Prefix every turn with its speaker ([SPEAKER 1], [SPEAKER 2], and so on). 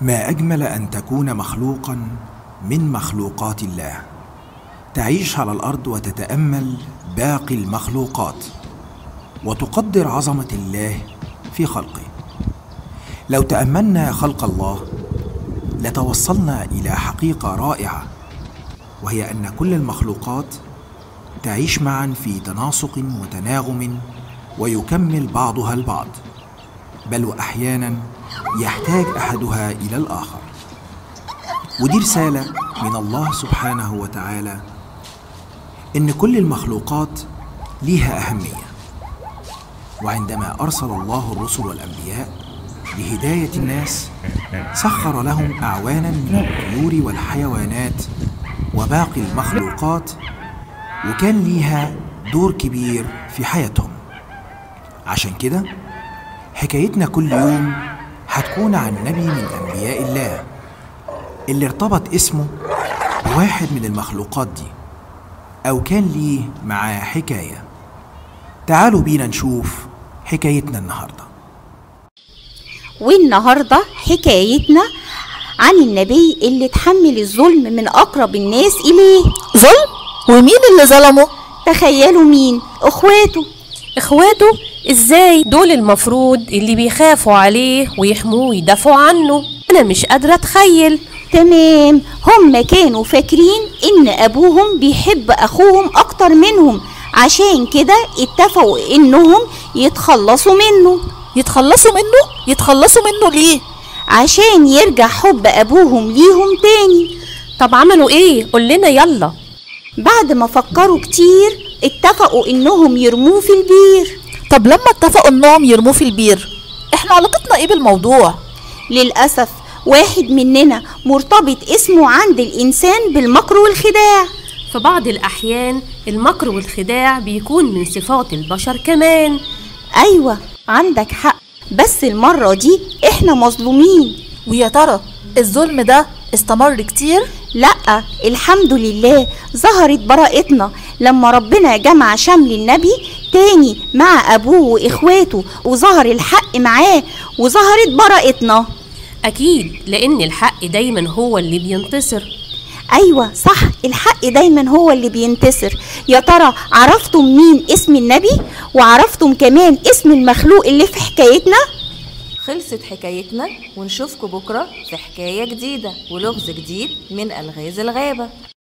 [SPEAKER 1] ما اجمل ان تكون مخلوقا من مخلوقات الله تعيش على الارض وتتامل باقي المخلوقات وتقدر عظمه الله في خلقه لو تاملنا خلق الله لتوصلنا الى حقيقه رائعه وهي ان كل المخلوقات تعيش معا في تناسق وتناغم ويكمل بعضها البعض بل واحيانا يحتاج احدها الى الاخر ودي رساله من الله سبحانه وتعالى ان كل المخلوقات ليها اهميه وعندما ارسل الله الرسل والانبياء لهدايه الناس سخر لهم اعوانا من الطيور والحيوانات وباقي المخلوقات وكان ليها دور كبير في حياتهم عشان كده حكايتنا كل يوم هتكون عن نبي من انبياء الله اللي ارتبط اسمه بواحد من المخلوقات دي او كان ليه معاه حكايه تعالوا بينا نشوف حكايتنا النهارده
[SPEAKER 2] والنهاردة حكايتنا عن النبي اللي اتحمل الظلم من أقرب الناس إليه
[SPEAKER 3] ظلم ومين اللي ظلمه
[SPEAKER 2] تخيلوا مين أخواته
[SPEAKER 4] اخواته ازاي دول المفروض اللي بيخافوا عليه ويحموه ويدافعوا عنه انا مش قادره اتخيل
[SPEAKER 2] تمام هم كانوا فاكرين إن أبوهم بيحب أخوهم أكتر منهم عشان كده اتفقوا إنهم يتخلصوا منه
[SPEAKER 3] يتخلصوا منه يتخلصوا منه ليه
[SPEAKER 2] عشان يرجع حب أبوهم ليهم تاني
[SPEAKER 4] طب عملوا ايه قول لنا يلا
[SPEAKER 2] بعد ما فكروا كتير اتفقوا إنهم يرموه في البير
[SPEAKER 3] طب لما اتفقوا انهم يرموه في البير احنا علاقتنا ايه بالموضوع
[SPEAKER 2] للأسف واحد مننا مرتبط اسمه عند الإنسان بالمكر والخداع
[SPEAKER 4] في بعض الاحيان المكر والخداع بيكون من صفات البشر كمان
[SPEAKER 2] أيوة عندك حق بس المرة دي إحنا مظلومين
[SPEAKER 3] ويا ترى الظلم ده استمر كتير
[SPEAKER 2] لأ الحمد لله ظهرت براءتنا لما ربنا جمع شمل النبي تاني مع أبوه وإخواته وظهر الحق معاه وظهرت براءتنا
[SPEAKER 4] اكيد لان الحق دايما هو اللي بينتصر
[SPEAKER 2] أيوة صح الحق دايما هو اللي بينتصر يا ترى عرفتم مين اسم النبي وعرفتم كمان اسم المخلوق اللي في حكايتنا
[SPEAKER 5] خلصت حكايتنا ونشوفكم بكرة في حكاية جديدة ولغز جديد من ألغاز الغابة